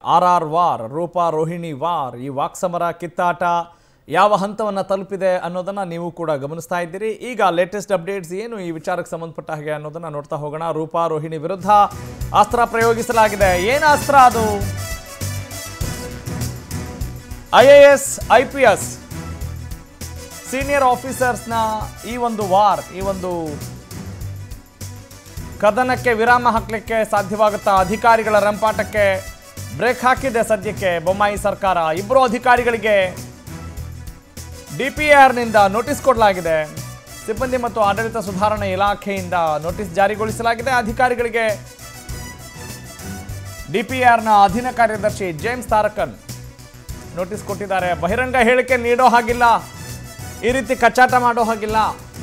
R R war Roopa Rohini war ಈ ವಾಕ್ಸಮರ ಕಿತ್ತಾಟ ಯಾವ ಹಂತವನ್ನು ತಲುಪಿದೆ ಅನ್ನೋದನ್ನು ನೀವು ಕೂಡ ಗಮನಿಸ್ತಾ ಇದ್ದೀರಿ ಈಗ ಲೇಟೆಸ್ಟ್ ಅಪ್ಡೇಟ್ಸ್ ಏನು ಈ ವಿಚಾರಕ್ಕೆ ಸಂಬಂಧಪಟ್ಟ ಹಾಗೆ ಅನ್ನೋದನ್ನು ನೋಡ್ತಾ ಹೋಗೋಣ ರೂಪಾ ರೋಹಿಣಿ ವಿರುದ್ಧ ಅಸ್ತ್ರ ಪ್ರಯೋಗಿಸಲಾಗಿದೆ ಏನು ಅಸ್ತ್ರ ಅದು I A S I P S senior ಆಫೀಸರ್ಸ್ನ ಈ ಒಂದು ವಾರ್ ಈ ಒಂದು ಕದನಕ್ಕೆ ವಿರಾಮ ಹಾಕಲಿಕ್ಕೆ ಸಾಧ್ಯವಾಗುತ್ತಾ ಅಧಿಕಾರಿಗಳ ರಂಪಾಟಕ್ಕೆ ಬ್ರೇಕ್ ಹಾಕಿದೆ ಸದ್ಯಕ್ಕೆ ಬೊಮ್ಮಾಯಿ ಸರ್ಕಾರ ಇಬ್ಬರು ಅಧಿಕಾರಿಗಳಿಗೆ ಡಿ ಪಿ ಆರ್ನಿಂದ ನೋಟಿಸ್ ಕೊಡಲಾಗಿದೆ ಸಿಬ್ಬಂದಿ ಮತ್ತು ಆಡಳಿತ ಸುಧಾರಣಾ ಇಲಾಖೆಯಿಂದ ನೋಟಿಸ್ ಜಾರಿಗೊಳಿಸಲಾಗಿದೆ ಅಧಿಕಾರಿಗಳಿಗೆ ಡಿಪಿಆರ್ನ ಅಧೀನ ಕಾರ್ಯದರ್ಶಿ ಜೇಮ್ಸ್ ತಾರಕನ್ ನೋಟಿಸ್ ಕೊಟ್ಟಿದ್ದಾರೆ ಬಹಿರಂಗ ಹೇಳಿಕೆ ನೀಡೋ ಹಾಗಿಲ್ಲ ಈ ರೀತಿ ಕಚ್ಚಾಟ ಮಾಡೋ ಹಾಗಿಲ್ಲ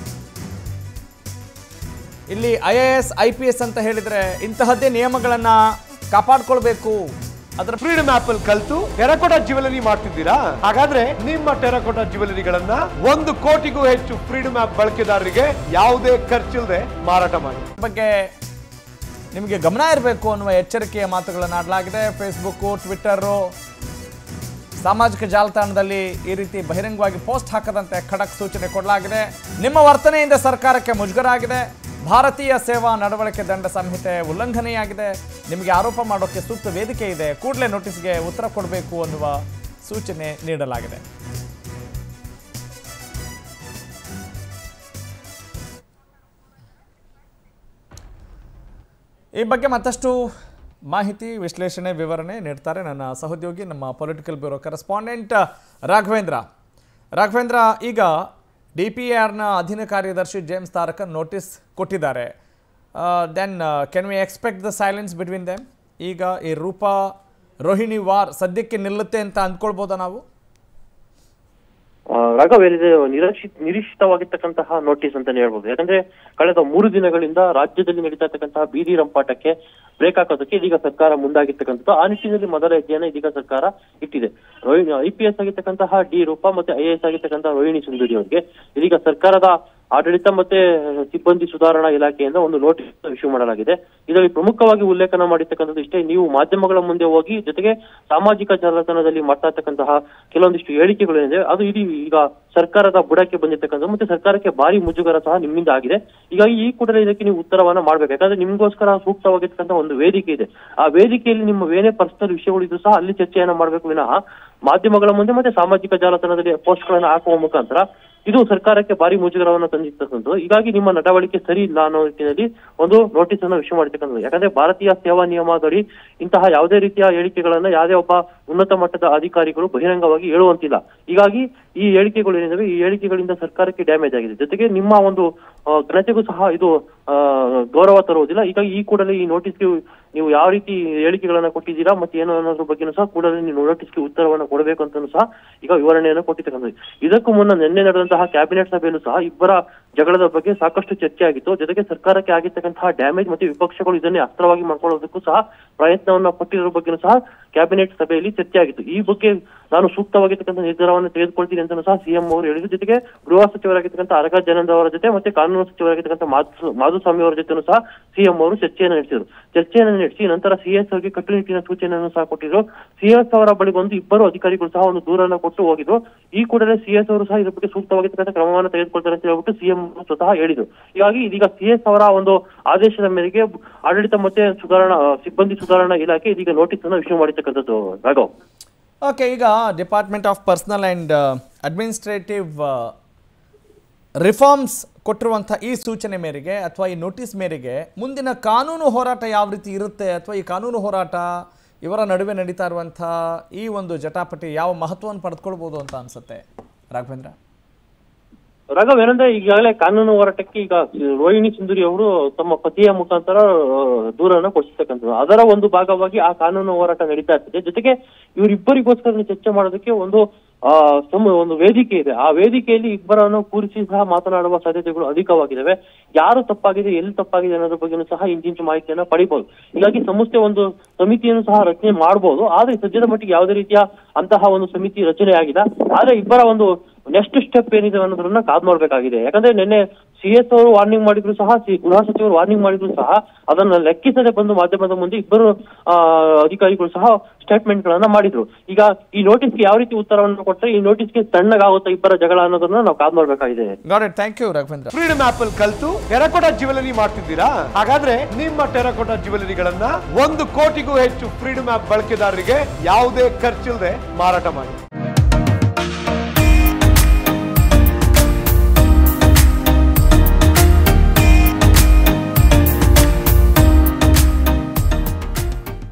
ಇಲ್ಲಿ I A S I P S ಅಂತ ಹೇಳಿದ್ರೆ ಇಂತಹದ್ದೇ ನಿಯಮಗಳನ್ನ ಕಾಪಾಡ್ಕೊಳ್ಬೇಕು ಅದರ ಫ್ರೀಡಮ್ ಆಪ್ ಅಲ್ಲಿ ಕಲ್ತು ಟೆರಕೋಟಾ ಜ್ಯುವೆಲರಿ ಮಾಡ್ತಿದ್ದೀರಾ ಹಾಗಾದ್ರೆ ನಿಮ್ಮ ಟೆರಕೋಟಾ ಜ್ಯುವೆಲರಿಗಳನ್ನ ಒಂದು ಕೋಟಿಗೂ ಹೆಚ್ಚು ಫ್ರೀಡಮ್ ಆಪ್ ಬಳಕೆದಾರರಿಗೆ ಯಾವುದೇ ಖರ್ಚಿಲ್ಲದೆ ಮಾರಾಟ ಮಾಡಿ ಬಗ್ಗೆ ನಿಮಗೆ ಗಮನ ಇರಬೇಕು ಅನ್ನುವ ಎಚ್ಚರಿಕೆಯ ಮಾತುಗಳನ್ನು ಆಡಲಾಗಿದೆ ಫೇಸ್ಬುಕ್ಕು ಟ್ವಿಟ್ಟರು ಸಾಮಾಜಿಕ ಜಾಲತಾಣದಲ್ಲಿ ಈ ರೀತಿ ಬಹಿರಂಗವಾಗಿ ಪೋಸ್ಟ್ ಹಾಕದಂತೆ ಖಡಕ್ ಸೂಚನೆ ಕೊಡಲಾಗಿದೆ ನಿಮ್ಮ ವರ್ತನೆಯಿಂದ ಸರ್ಕಾರಕ್ಕೆ ಮುಜುಗರ ಆಗಿದೆ ಭಾರತೀಯ ಸೇವಾ ನಡವಳಿಕೆ ದಂಡ ಸಂಹಿತೆ ಉಲ್ಲಂಘನೆಯಾಗಿದೆ ನಿಮಗೆ ಆರೋಪ ಮಾಡೋಕ್ಕೆ ಸೂಕ್ತ ವೇದಿಕೆ ಇದೆ ಕೂಡಲೇ ನೋಟಿಸ್ಗೆ ಉತ್ತರ ಕೊಡಬೇಕು ಅನ್ನುವ ಸೂಚನೆ ನೀಡಲಾಗಿದೆ ಈ ಬಗ್ಗೆ ಮತ್ತಷ್ಟು ಮಾಹಿತಿ ವಿಶ್ಲೇಷಣೆ ವಿವರಣೆ ನೀಡ್ತಾರೆ ನನ್ನ ಸಹೋದ್ಯೋಗಿ ನಮ್ಮ political bureau correspondent Raghavendra Raghavendra ಈಗ ಡಿ ಪಿ ಆರ್ನ ಅಧೀನ ಕಾರ್ಯದರ್ಶಿ ಜೇಮ್ಸ್ ತಾರಕನ್ ನೋಟಿಸ್ ಕೊಟ್ಟಿದ್ದಾರೆ then can we expect the silence between them ಈಗ ಈ ರೂಪಾ ರೋಹಿಣಿ ವಾರ್ ಸದ್ಯಕ್ಕೆ ನಿಲ್ಲುತ್ತೆ ಅಂತ ಅಂದ್ಕೊಳ್ಬೋದಾ ನಾವು ಆ, ರಾಘವ್ ಹೇಳಿದೆ ನಿರೀಕ್ಷಿತ ನಿರೀಕ್ಷಿತವಾಗಿರ್ತಕ್ಕಂತಹ ನೋಟಿಸ್ ಅಂತಾನೆ ಹೇಳ್ಬೋದು ಯಾಕಂದ್ರೆ ಕಳೆದ ಮೂರು ದಿನಗಳಿಂದ ರಾಜ್ಯದಲ್ಲಿ ನಡೀತಾ ಇರ್ತಕ್ಕಂತಹ ಬೀದಿ ರಂಪಾಟಕ್ಕೆ ಬ್ರೇಕ್ ಹಾಕೋದಕ್ಕೆ ಇದೀಗ ಸರ್ಕಾರ ಮುಂದಾಗಿರ್ತಕ್ಕಂಥದ್ದು ಆ ನಿಟ್ಟಿನಲ್ಲಿ ಮೊದಲ ಹೆಜ್ಜೆಯನ್ನ ಇದೀಗ ಸರ್ಕಾರ ಇಟ್ಟಿದೆ ರೋಹಿಣಿ ಐ ಪಿ ಎಸ್ ಆಗಿರ್ತಕ್ಕಂತಹ ಡಿ ರೂಪಾ ಮತ್ತೆ ಐ ಎ ಎಸ್ ಆಗಿರ್ತಕ್ಕಂತಹ ರೋಹಿಣಿ ಸುಂದರಿ ಅವರಿಗೆ ಇದೀಗ ಸರ್ಕಾರದ ಆಡಳಿತ ಮತ್ತೆ ಸಿಬ್ಬಂದಿ ಸುಧಾರಣಾ ಇಲಾಖೆಯಿಂದ ಒಂದು ನೋಟಿಸ್ ಇಶ್ಯೂ ಮಾಡಲಾಗಿದೆ ಇದರಲ್ಲಿ ಪ್ರಮುಖವಾಗಿ ಉಲ್ಲೇಖನ ಮಾಡಿರ್ತಕ್ಕಂಥದ್ದು ಇಷ್ಟೇ ನೀವು ಮಾಧ್ಯಮಗಳ ಮುಂದೆ ಹೋಗಿ ಜೊತೆಗೆ ಸಾಮಾಜಿಕ ಜಾಲತಾಣದಲ್ಲಿ ಮಾಡ್ತಾ ಇರ್ತಕ್ಕಂತಹ ಕೆಲವೊಂದಿಷ್ಟು ಹೇಳಿಕೆಗಳು ಏನಿದೆ ಅದು ಇದು ಈಗ ಸರ್ಕಾರದ ಬುಡಕ್ಕೆ ಬಂದಿರ್ತಕ್ಕಂಥದ್ದು ಮತ್ತೆ ಸರ್ಕಾರಕ್ಕೆ ಭಾರಿ ಮುಜುಗರ ಸಹ ನಿಮ್ಮಿಂದ ಆಗಿದೆ ಹೀಗಾಗಿ ಈ ಕೂಡಲೇ ಇದಕ್ಕೆ ನೀವು ಉತ್ತರವನ್ನ ಮಾಡ್ಬೇಕು ಯಾಕಂದ್ರೆ ನಿಮ್ಗೋಸ್ಕರ ಸೂಕ್ತವಾಗಿರ್ತಕ್ಕಂಥ ಒಂದು ವೇದಿಕೆ ಇದೆ ಆ ವೇದಿಕೆಯಲ್ಲಿ ನಿಮ್ಮ ಏನೇ ಪರ್ಸನಲ್ ವಿಷಯಗಳಿದ್ದು ಸಹ ಅಲ್ಲಿ ಚರ್ಚೆಯನ್ನ ಮಾಡ್ಬೇಕು ವಿನಃ ಮಾಧ್ಯಮಗಳ ಮುಂದೆ ಮತ್ತೆ ಸಾಮಾಜಿಕ ಜಾಲತಾಣದಲ್ಲಿ ಪೋಸ್ಟ್ ಗಳನ್ನ ಹಾಕುವ ಮುಖಾಂತರ ಇದು ಸರ್ಕಾರಕ್ಕೆ ಭಾರಿ ಮುಜುಗರವನ್ನು ತಂದಿರ್ತಕ್ಕಂಥದ್ದು ಹೀಗಾಗಿ ನಿಮ್ಮ ನಡವಳಿಕೆ ಸರಿ ಇಲ್ಲ ಅನ್ನೋ ನಿಟ್ಟಿನಲ್ಲಿ ಒಂದು ನೋಟಿಸ್ ಅನ್ನು ಇಶ್ಯೂ ಮಾಡಿರ್ತಕ್ಕಂಥದ್ದು ಯಾಕಂದ್ರೆ ಭಾರತೀಯ ಸೇವಾ ನಿಯಮದಡಿ ಇಂತಹ ಯಾವುದೇ ರೀತಿಯ ಹೇಳಿಕೆಗಳನ್ನ ಯಾವುದೇ ಒಬ್ಬ ಉನ್ನತ ಮಟ್ಟದ ಅಧಿಕಾರಿಗಳು ಬಹಿರಂಗವಾಗಿ ಹೇಳುವಂತಿಲ್ಲ ಹೀಗಾಗಿ ಈ ಹೇಳಿಕೆಗಳು ಏನಿದಾವೆ ಈ ಹೇಳಿಕೆಗಳಿಂದ ಸರ್ಕಾರಕ್ಕೆ ಡ್ಯಾಮೇಜ್ ಆಗಿದೆ ಜೊತೆಗೆ ನಿಮ್ಮ ಒಂದು ಆ, ಘನತೆಗೂ ಸಹ ಇದು ಆ, ಗೌರವ ತರುವುದಿಲ್ಲ ಹೀಗಾಗಿ ಈ ಕೂಡಲೇ ಈ ನೋಟಿಸ್ಗೆ ನೀವು ಯಾವ ರೀತಿ ಹೇಳಿಕೆಗಳನ್ನ ಕೊಟ್ಟಿದ್ದೀರಾ ಮತ್ತೆ ಏನು ಅನ್ನೋದ್ರ ಬಗ್ಗೆನೂ ಸಹ ಕೂಡಲೇ ನೀವು ನೋಟಿಸ್ಗೆ ಉತ್ತರವನ್ನ ಕೊಡಬೇಕು ಅಂತಾನು ಸಹ ಈಗ ವಿವರಣೆಯನ್ನು ಕೊಟ್ಟಿರ್ತಕ್ಕಂಥದ್ದು ಇದಕ್ಕೂ ಮುನ್ನ ನಿನ್ನೆ ನಡೆದಂತಹ ಕ್ಯಾಬಿನೆಟ್ ಸಭೆಯಲ್ಲೂ ಸಹ ಇಬ್ಬರ ಜಗಳದ ಬಗ್ಗೆ ಸಾಕಷ್ಟು ಚರ್ಚೆ ಆಗಿತ್ತು ಜೊತೆಗೆ ಸರ್ಕಾರಕ್ಕೆ ಆಗಿರ್ತಕ್ಕಂತಹ ಡ್ಯಾಮೇಜ್ ಮತ್ತೆ ವಿಪಕ್ಷಗಳು ಇದನ್ನೇ ಅಸ್ತ್ರವಾಗಿ ಮಾಡ್ಕೊಳ್ಳೋದಕ್ಕೂ ಸಹ ಪ್ರಯತ್ನವನ್ನ ಪಟ್ಟಿರೋ ಬಗ್ಗೆನೂ ಸಹ ಕ್ಯಾಬಿನೆಟ್ ಸಭೆಯಲ್ಲಿ ಚರ್ಚೆ ಆಗಿತ್ತು ಈ ಬಗ್ಗೆ ನಾನು ಸೂಕ್ತವಾಗಿರ್ತಕ್ಕಂಥ ನಿರ್ಧಾರವನ್ನು ತೆಗೆದುಕೊಳ್ತೀನಿ ಅಂತ ಸಹ ಸಿಎಂ ಅವರು ಹೇಳಿದ್ರು ಜೊತೆಗೆ ಗೃಹ ಸಚಿವರಾಗಿರ್ತಕ್ಕಂಥ ಅರಗ ಜನಾರ್ದನ್ ಅವರ ಜೊತೆ ಮತ್ತೆ ಕಾನೂನು ಸಚಿವರಾಗಿರ್ತಕ್ಕಂಥ ಮಾಧು ಮಾಧುಸ್ವಾಮಿ ಅವರ ಜೊತೆನೂ ಸಹ ಸಿಎಂ ಅವರು ಚರ್ಚೆಯನ್ನು ನಡೆಸಿದರು ಚರ್ಚೆಯನ್ನು ನಡೆಸಿ ನಂತರ ಸಿಎಸ್ ಅವರಿಗೆ ಕಟ್ಟುನಿಟ್ಟಿನ ಸೂಚನೆಯನ್ನು ಸಹ ಕೊಟ್ಟಿದ್ರು ಸಿಎಸ್ ಅವರ ಬಳಿ ಒಂದು ಇಬ್ಬರು ಅಧಿಕಾರಿಗಳು ಸಹ ಒಂದು ದೂರನ್ನು ಕೊಟ್ಟು ಹೋಗಿದ್ರು ಈ ಕೂಡಲೇ ಸಿಎಸ್ ಅವರು ಸಹ ಇದ್ರ ಬಗ್ಗೆ ಸೂಕ್ತವಾಗಿರ್ತಕ್ಕಂಥ ಕ್ರಮವನ್ನು ತೆಗೆದುಕೊಳ್ತಾರೆ ಅಂತ ಹೇಳ್ಬಿಟ್ಟು ಸಿಎಂ ಸ್ವತಃ ಹೇಳಿದ್ರು ಹೀಗಾಗಿ ಇದೀಗ ಸಿಎಸ್ ಅವರ ಒಂದು ಆದೇಶದ ಮೇರೆಗೆ ಆಡಳಿತ ಮತ್ತೆ ಸುಧಾರಣಾ ಸಿಬ್ಬಂದಿ ಸುಧಾರಣಾ ಇಲಾಖೆ ಇದೀಗ ನೋಟಿಸ್ ಅನ್ನು ಇಶ್ಯೂ ಮಾಡಿರ್ತಕ್ಕಂಥದ್ದು ರಾಘವ್ ಓಕೆ ಈಗ department of personnel and administrative reforms ಕೊಟ್ಟಿರುವಂಥ ಈ ಸೂಚನೆ ಮೇರೆಗೆ ಅಥವಾ ಈ ನೋಟಿಸ್ ಮೇರೆಗೆ ಮುಂದಿನ ಕಾನೂನು ಹೋರಾಟ ಯಾವ ರೀತಿ ಇರುತ್ತೆ ಅಥವಾ ಈ ಕಾನೂನು ಹೋರಾಟ ಇವರ ನಡುವೆ ನಡೀತಾ ಇರುವಂಥ ಈ ಒಂದು ಜಟಾಪಟಿ ಯಾವ ಮಹತ್ವವನ್ನು ಪಡೆದುಕೊಳ್ಬೋದು ಅಂತ ಅನ್ಸುತ್ತೆ ರಾಘವೇಂದ್ರ ರಾಘವ್ ಏನಂದ್ರೆ ಈಗಾಗಲೇ ಕಾನೂನು ಹೋರಾಟಕ್ಕೆ ಈಗ ರೋಹಿಣಿ ಸುಂದರಿ ಅವರು ತಮ್ಮ ಪತಿಯ ಮುಖಾಂತರ ಆ, ದೂರನ್ನ ಕೊಡಿಸ್ತಕ್ಕಂಥದ್ದು ಅದರ ಒಂದು ಭಾಗವಾಗಿ ಆ ಕಾನೂನು ಹೋರಾಟ ನಡೀತಾ ಇರ್ತದೆ ಜೊತೆಗೆ ಇವರಿಬ್ಬರಿಗೋಸ್ಕರ ಚರ್ಚೆ ಮಾಡೋದಕ್ಕೆ ಒಂದು ಆ ಸಮ ಒಂದು ವೇದಿಕೆ ಇದೆ ಆ ವೇದಿಕೆಯಲ್ಲಿ ಇಬ್ಬರನ್ನು ಕೂರಿಸಿ ಸಹ ಮಾತನಾಡುವ ಸಾಧ್ಯತೆಗಳು ಅಧಿಕವಾಗಿದ್ದಾವೆ ಯಾರು ತಪ್ಪಾಗಿದೆ ಎಲ್ಲಿ ತಪ್ಪಾಗಿದೆ ಅನ್ನೋದ್ರ ಬಗ್ಗೆನೂ ಸಹ ಇಂಚಿಂಚು ಮಾಹಿತಿಯನ್ನ ಪಡಿಬಹುದು ಹೀಗಾಗಿ ಸಂಸ್ಥೆ ಒಂದು ಸಮಿತಿಯನ್ನು ಸಹ ರಚನೆ ಮಾಡಬಹುದು ಆದ್ರೆ ಸದ್ಯದ ಮಟ್ಟಿಗೆ ಯಾವುದೇ ರೀತಿಯ ಅಂತಹ ಒಂದು ಸಮಿತಿ ರಚನೆ ಆಗಿಲ್ಲ ಆದ್ರೆ ಇಬ್ಬರ ಒಂದು ನೆಕ್ಸ್ಟ್ ಸ್ಟೆಪ್ ಏನಿದೆ ಅನ್ನೋದನ್ನ ಕಾದ್ ನೋಡ್ಬೇಕಾಗಿದೆ ಯಾಕಂದ್ರೆ ನಿನ್ನೆ ಸಿ ಎಸ್ ಅವರು ವಾರ್ನಿಂಗ್ ಮಾಡಿದ್ರು ಸಹ ಸಿ- ಗೃಹ ಸಚಿವರು ವಾರ್ನಿಂಗ್ ಮಾಡಿದ್ರು ಸಹ ಅದನ್ನ ಲೆಕ್ಕಿಸದೆ ಬಂದು ಮಾಧ್ಯಮದ ಮುಂದೆ ಇಬ್ಬರು ಆ, ಅಧಿಕಾರಿಗಳು ಸಹ ಸ್ಟೇಟ್ಮೆಂಟ್ ಗಳನ್ನ ಮಾಡಿದ್ರು ಈಗ ಈ ನೋಟಿಸ್ಗೆ ಯಾವ ರೀತಿ ಉತ್ತರವನ್ನು ಕೊಟ್ಟರೆ ಈ ನೋಟಿಸ್ಗೆ ತಣ್ಣಗಾಗುತ್ತಾ ಇಬ್ಬರ ಜಗಳ ಅನ್ನೋದನ್ನ ನಾವು ಕಾದ್ ನೋಡ್ಬೇಕಾಗಿದೆ got it thank you Raghavendra freedom app ಅಲ್ಲಿ ಕಲ್ತು ಟೆರಕೋಟಾ ಜ್ಯುವೆಲರಿ ಮಾಡ್ತಿದ್ದೀರಾ ಹಾಗಾದ್ರೆ ನಿಮ್ಮ ಟೆರಕೋಟಾ ಜ್ಯುವೆಲರಿಗಳನ್ನ ಒಂದು ಕೋಟಿಗೂ ಹೆಚ್ಚು ಫ್ರೀಡಮ್ ಆಪ್ ಬಳಕೆದಾರರಿಗೆ ಯಾವುದೇ ಖರ್ಚಿಲ್ಲದೆ ಮಾರಾಟ ಮಾಡಿ